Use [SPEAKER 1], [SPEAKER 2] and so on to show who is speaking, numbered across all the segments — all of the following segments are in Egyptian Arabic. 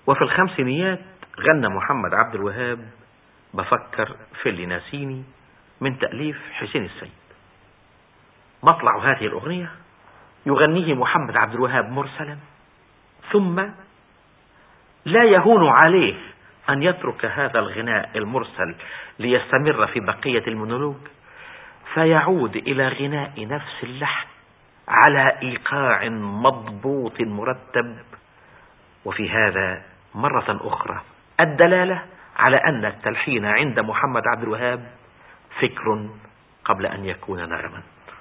[SPEAKER 1] وفي الخمسينيات غنى محمد عبد الوهاب بفكر في اللي ناسيني من تأليف حسين السيد مطلع هذه الأغنية يغنيه محمد عبد الوهاب مرسلا ثم لا يهون عليه أن يترك هذا الغناء المرسل ليستمر في بقية المونولوج فيعود إلى غناء نفس اللحن على إيقاع مضبوط مرتب وفي هذا مرة أخرى الدلالة على أن التلحين عند محمد عبد الوهاب فكر قبل أن يكون نغما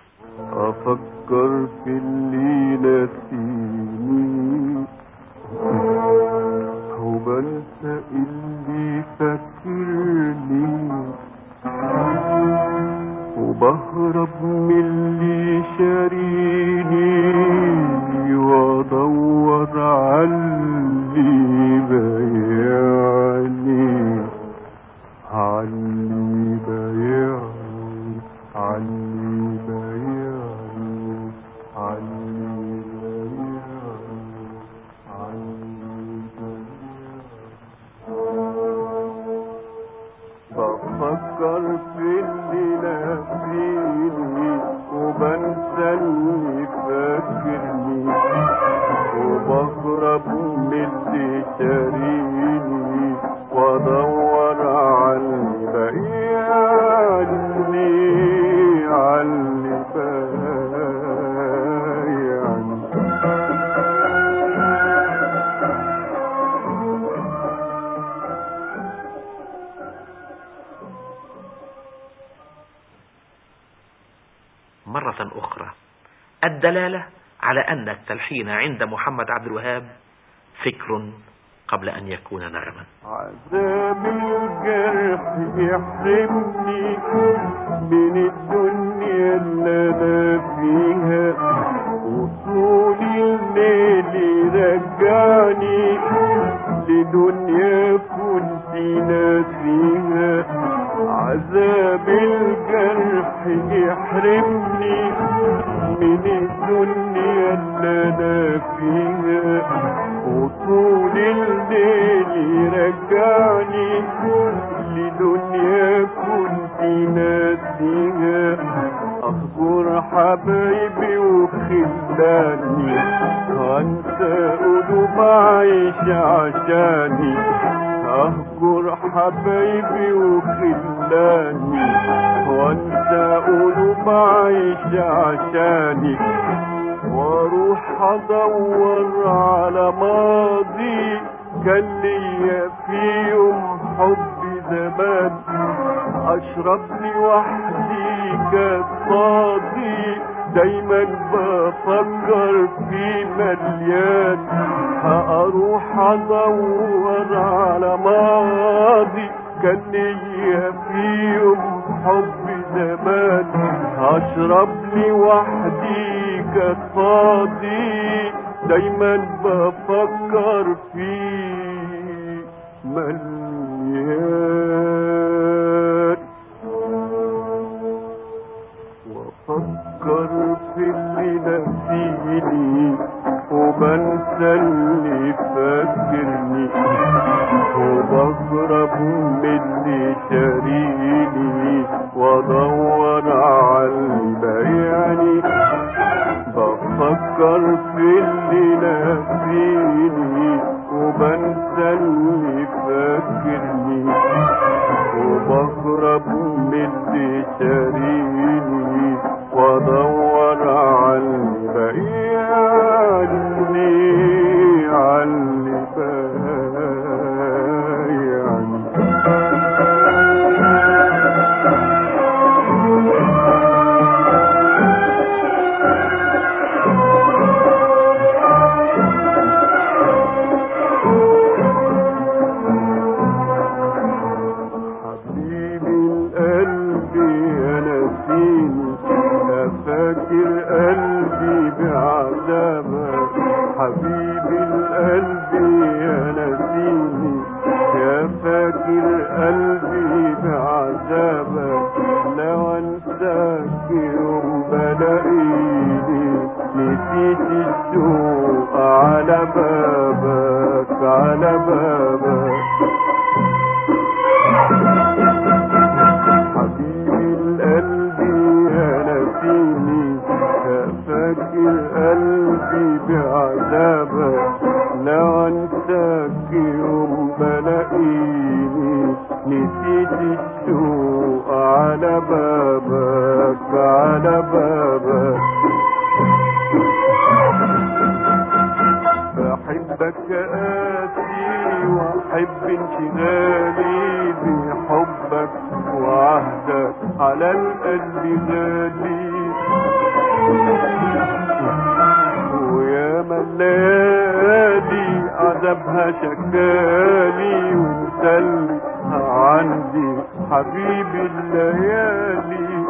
[SPEAKER 2] أفكر في اللي نسيني وبنسى اللي فاكرني وبهرب من اللي شاريني وادور عاللي بايعني عاللي بايعني عاللي بايعني عاللي بايعني عاللي بايعني بفكر في اللي ناسيني وبنسى اللي فاكرني وبهرب من اللي شاريني وادور على اللي بايعني على اللي بايعني
[SPEAKER 1] مرة أخرى الدلالة على أن التلحين عند محمد عبد الوهاب فكر قبل أن يكون نغما
[SPEAKER 2] عذاب الجرح يحرمني من الدنيا اللي انا فيها وطول الليل يرجعني لدنيا كنت ناسيها عذاب الجرح يحرمني من الدنيا اللي انا فيها وطول الليل يرجعني لدنيا كنت ناسيها اخبر حبايبي وخلاني انسى قلوب عايش عشاني اهجر حبايبي وخلاني وانسى قلوب عايش عشاني واروح ادور على ماضي كان ليا في يوم حب زمان اشرب لي وحدي كاس فاضي دايما بفكر في مليان هاروح ادور على ماضي كان ليا في يوم حب زمان هشرب لي وحدي كاس فاضي دايما بفكر في مليان وافكر في اللي نسيني وبنسى اللي فاكرني وبهرب من اللي شاريني وادور على اللي بايعني بفكر في اللي ناسيني وبنسى اللي فاكرني وبهرب من اللي شاريني وادور على اللي بايعني على اللي بايعني على بابك حبيبي القلب يا نسيني فاكر قلبي بعذابك لو انساك يوم بلاقيني نسيت الشوق على بابك على بابك بحبك قاسي واحب انشغالي بحبك وعهدك على القلب غالي ويا ملالي عذابها شكالي ومسلي عندي حبيبي الليالي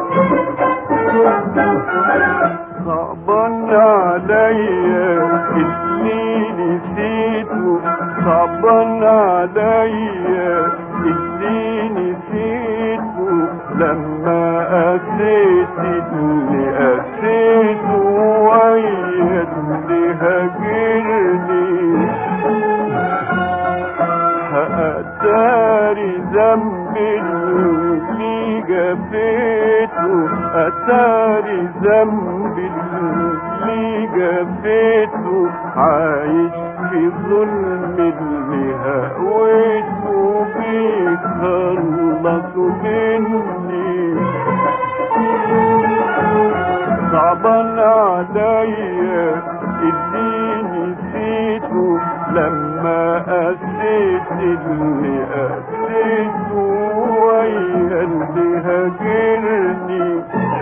[SPEAKER 2] صعبان عليا اللي نسيته صعبان عليا اللي نسيته لما قسيت اللي قسيته ويا اللي هاجرني أتاري ذنب اللي جفيته أتاري ذنب اللي جفيته عايش في ظلم اللي هويته بيخلص مني صعبان عليا اللي نسيته لما قسيت اللي قسيته ويا اللي هاجرني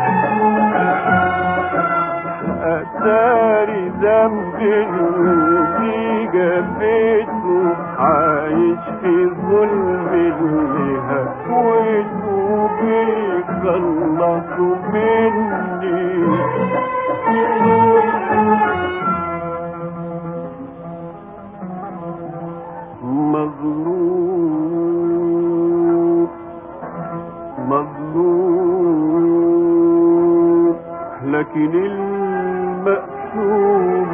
[SPEAKER 2] أتاري ذنب اللي جفيته عايش في ظلم اللي هكويته بيخلصوا مني مظلوم مظلوم لكن المقسوم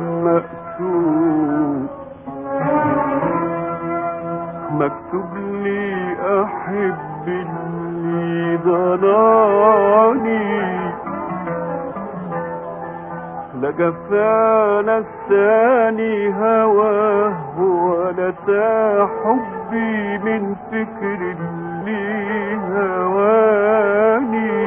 [SPEAKER 2] مقسوم مكتوب لي احب اللي ضناني لجفانا الثاني هواه ولا حبي من فكر اللي هواني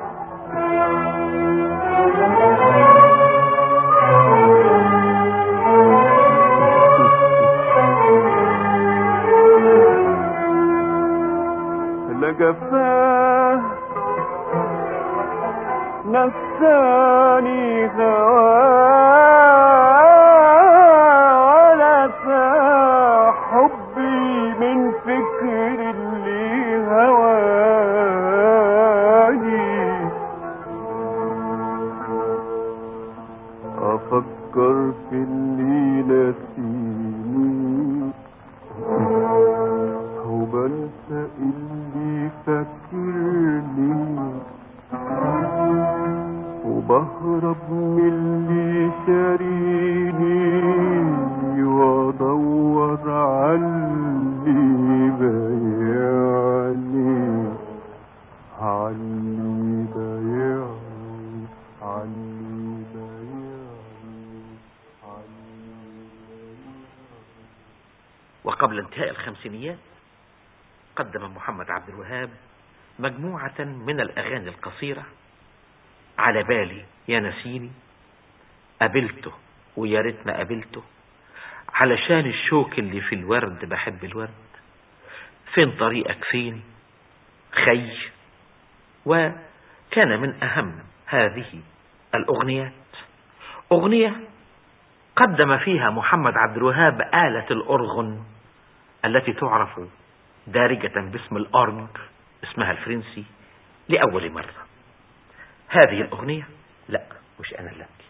[SPEAKER 2] لجفاه نساني ولا حبي من فكر اللي هواني أفكر في اللي نسيني وبنسى اللي فاكرني وبهرب من اللي شاريني وادور علي بيعني علي بيعني علي بيعني
[SPEAKER 1] وقبل انتهاء الخمسينيات قدم محمد عبد الوهاب مجموعة من الأغاني القصيرة على بالي يا نسيني قابلته ويا ريتنا قابلته علشان الشوك اللي في الورد بحب الورد فين طريقك فين خي وكان من أهم هذه الأغنيات أغنية قدم فيها محمد عبد الوهاب آلة الأرغن التي تعرف دارجة باسم الأورج اسمها الفرنسي لأول مرة هذه الأغنية لا مش أنا اللي أبكي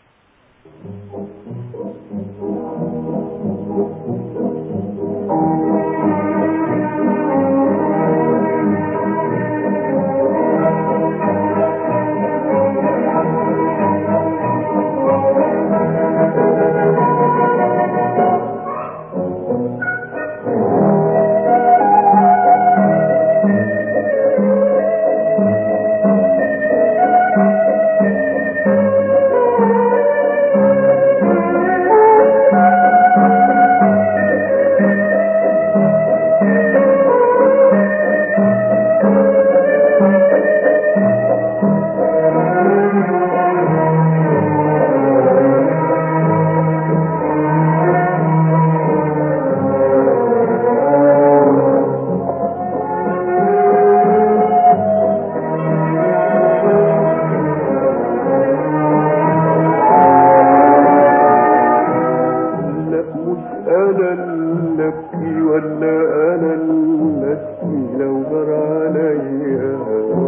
[SPEAKER 2] اللي ابكي ولا انا اللي ابكي لو جرى عليا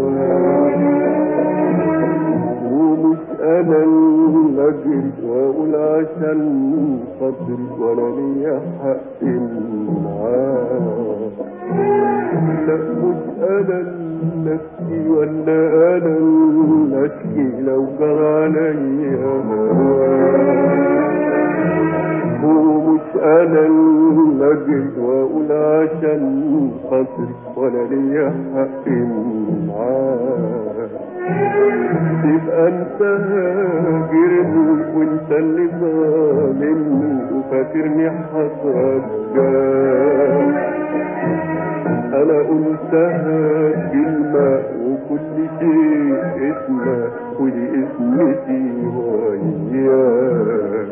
[SPEAKER 2] ومش انا اللي اجري واقول عشان خاطري ولا ليا حق معاك لا مش انا اللي ابكي ولا انا اللي اشكي لو جرى عليا ومش انا اللي اجري واقول عشان خاطري ولا ليا حق معاك تبقى انت هاجرني وانت اللي ظالمني وفاكرني هترجاك انا قلتها كلمة وكل شيء اسمه ودي اسمتي وياك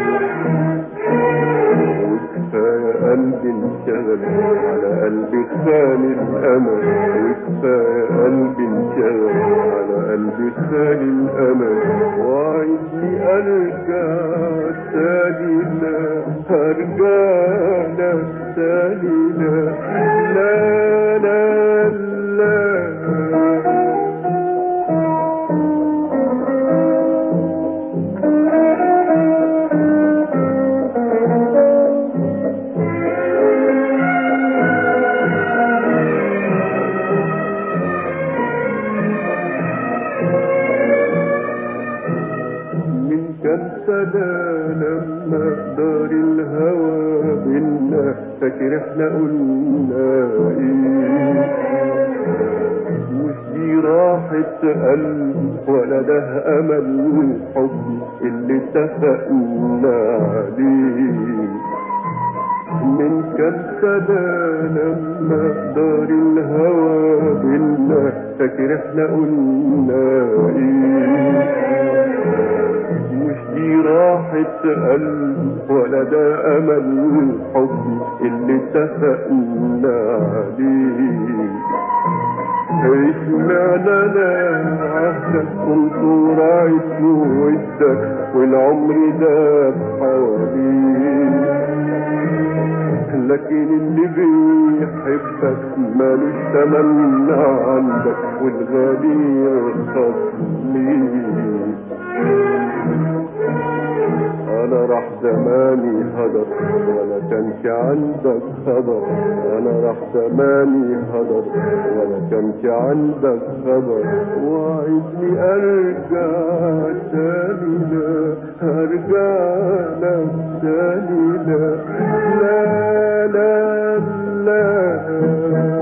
[SPEAKER 2] وكفاية قلبي انشغل على قلبي خان الامل وكفاية قلبي انشغل على قلبي خان الامل وعايزني ارجع تاني لا هرجع لك تاني لا لا لا لا من كم سنة لما دار الهوى بينا فاكر احنا قلنا ايه مش دي راحة قلب ولا ده امل حب اللي اتفقنا عليه من كم سنة لما دار الهوى بينا فاكر احنا قلنا ايه مش دي راحة قلب ولا ده أمل حب اللي اتفقنا عليه اشمعنى انا عهدك كنت راعيت ودك والعمر ده حواليك لكن اللي بيحبك مالوش تمنى عندك والغالي يرخص ليك انا راح زماني هدر ولا كانش عندك خبر انا راح زماني هدر ولا كانش عندك خبر وعايزني ارجع تاني لا ارجع لك تاني لا لا لا لا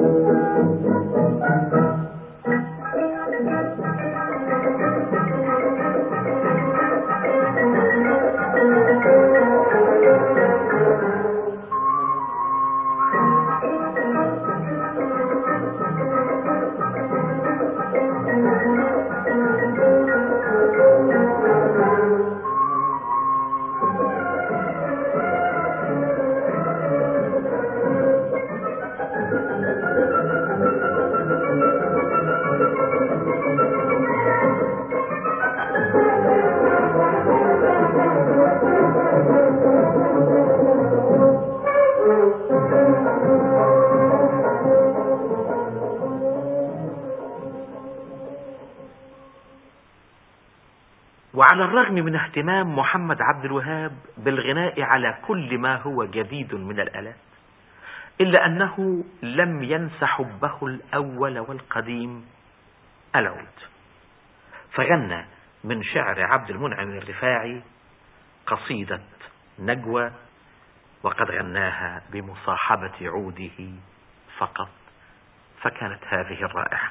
[SPEAKER 1] وعلى الرغم من اهتمام محمد عبد الوهاب بالغناء على كل ما هو جديد من الآلات إلا أنه لم ينس حبه الأول والقديم العود فغنى من شعر عبد المنعم الرفاعي قصيدة نجوى وقد غناها بمصاحبة عوده فقط فكانت هذه الرائحة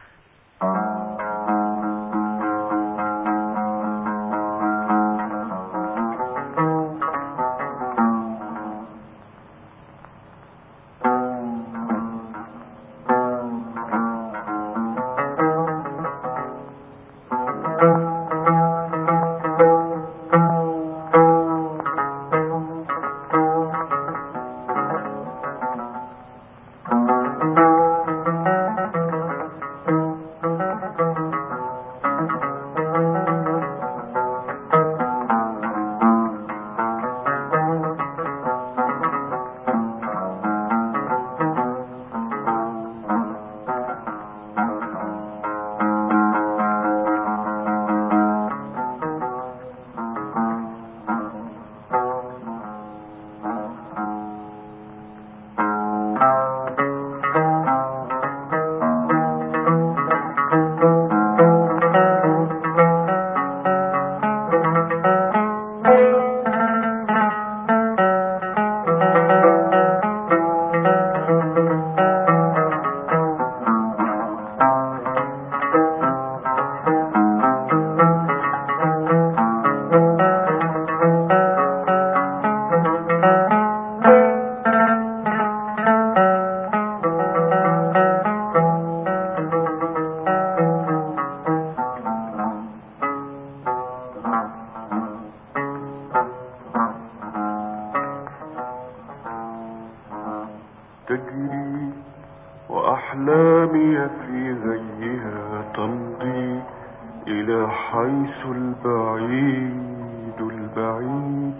[SPEAKER 2] تجري وأحلامي في غيها تمضي إلى حيث البعيد البعيد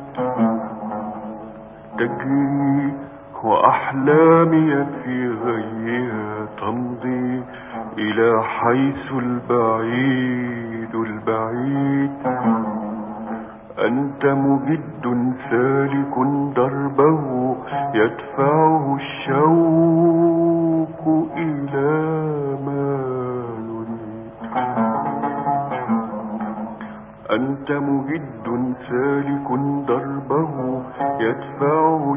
[SPEAKER 2] تجري وأحلامي في غيها تمضي إلى حيث البعيد البعيد أنت مجد سالك دربه يدفعه الشوق إلى ما نريد أنت مجد سالك دربه يدفعه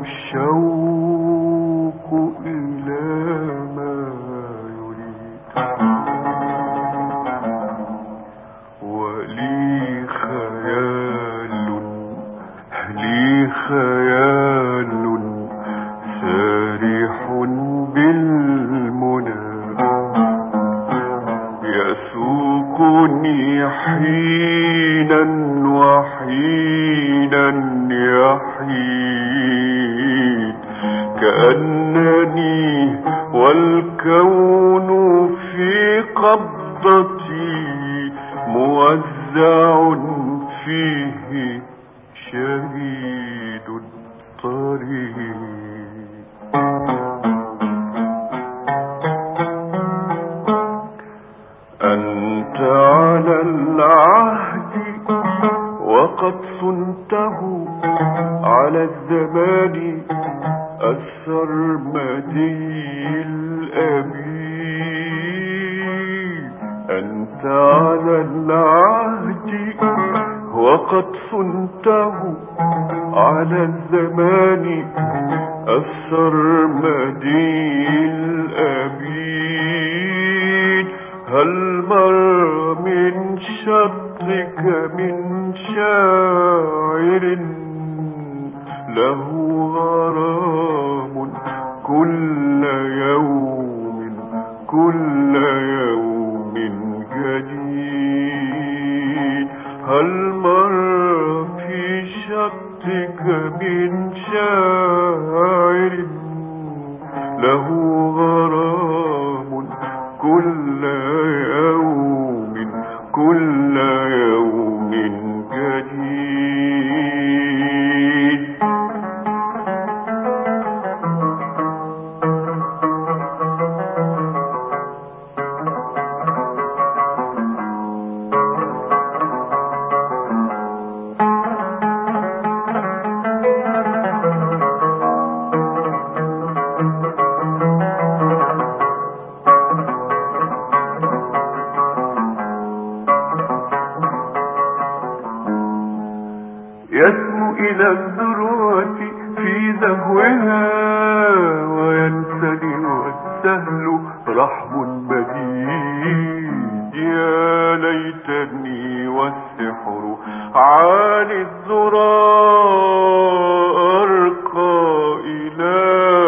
[SPEAKER 2] الشوق إلى ما يريد ولي خيال لي خيال سارح بالمنى يسوقني حينا وحينا يحيد كأنني والكون في قبضتي موزع فيه شهيد الطريق أنت على العهد وقد صنته على الزمان السرمدي الأبي أنت على العهد وقد صنته على الزمان السرمدي الأبيد هل مر من شطك من شاعر له غرام كل يوم كل يوم جديد هل مر في شطك من شاعر له غرام كل يوم كل يوم جديد يسمو إلى الذروة في زهوها وينسلي والسهل رحم بديد يا ليتني والسحر عالي الذرى أرقى إلى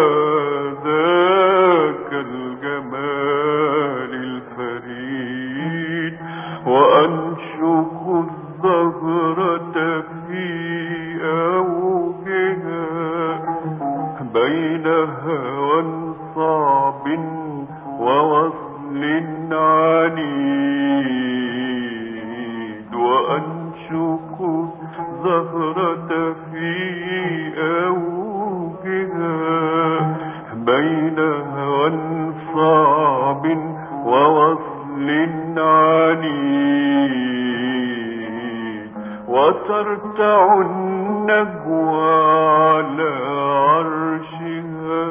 [SPEAKER 2] ذاك الجمال الفريد وأنشق الزهرة في أوجها بين هوى صعب ووصل عنيد وأنشق الزهرة في أوجها بين هوى صعب ووصل عنيد وترتع النجوى على عرشها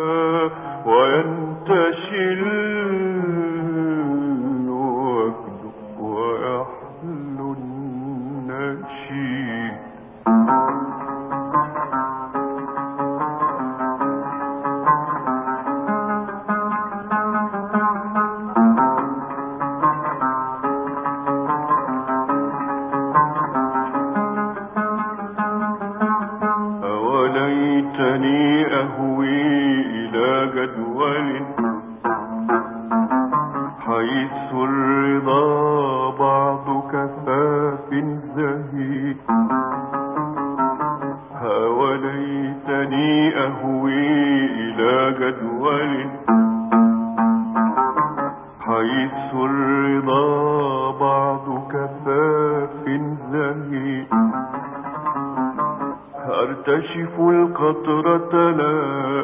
[SPEAKER 2] وينتشي الوجد ويحلو النشيد أوليتني أهوي إلى جدول حيث الرضا بعض كفاف زهيد أوليتني أهوي إلى جدول حيث الرضا بعض كفاف زهي أرتشف القطرة لا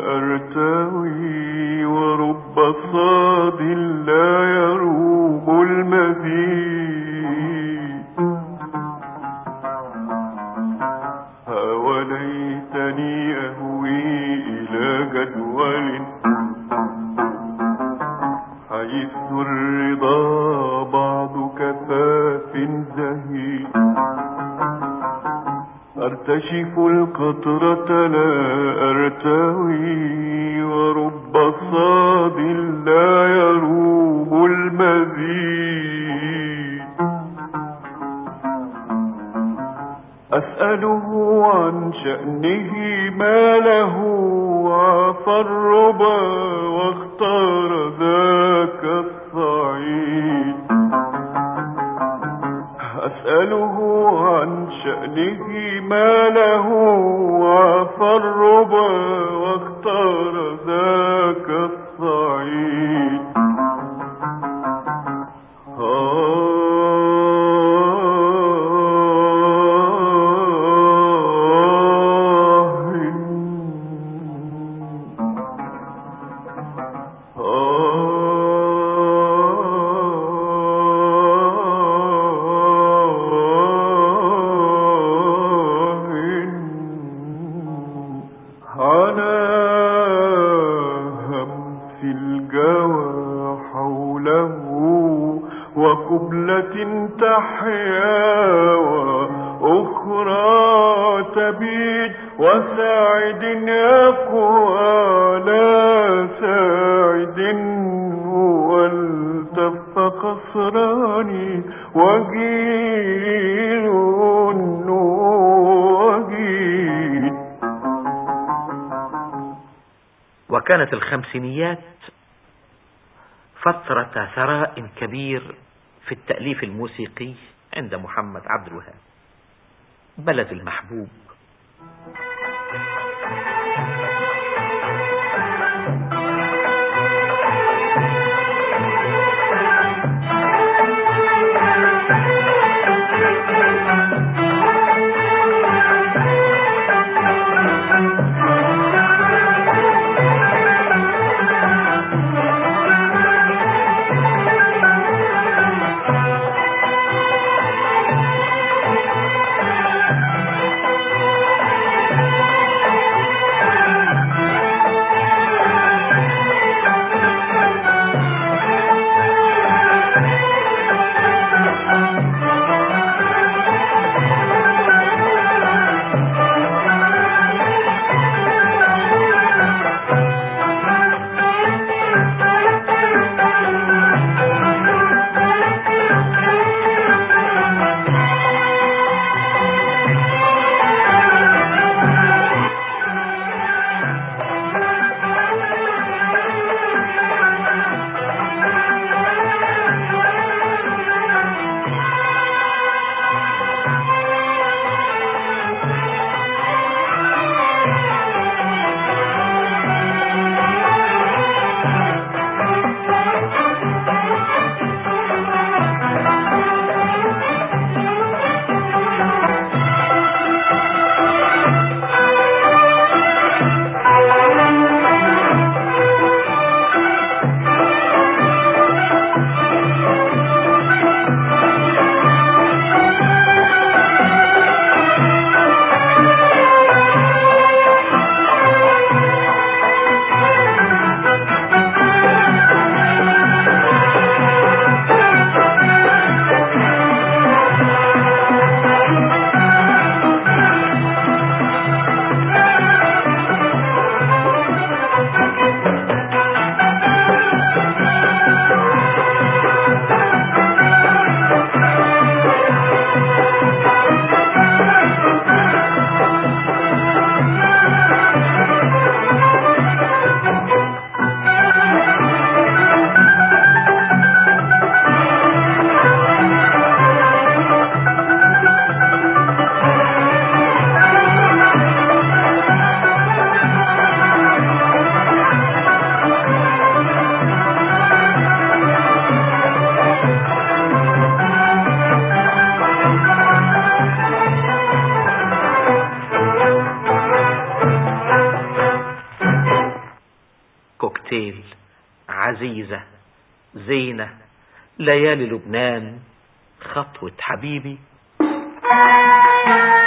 [SPEAKER 2] أرتوي ورب صاد لا يروم المزيد وليتني أهوي إلى جدول حيث الرضا بعض كفاف زهي أرتشف القطرة لا أرتوي ورب صاد لا يروم المزيد أسأله عن شأنه ما له عفى الربا واختار ذاك الصعيد أسأله عن شأنه ما له عفى الربا واختار ذاك الصعيد على همس الجوى حوله وقبلة تحيا وأخرى تبيد وساعد يقوى على ساعد والتف قصراني وجيل وجيل
[SPEAKER 1] وكانت الخمسينيات فترة ثراء كبير في التأليف الموسيقي عند محمد عبد الوهاب بلد المحبوب كوكتيل عزيزة زينة ليالي لبنان خطوة حبيبي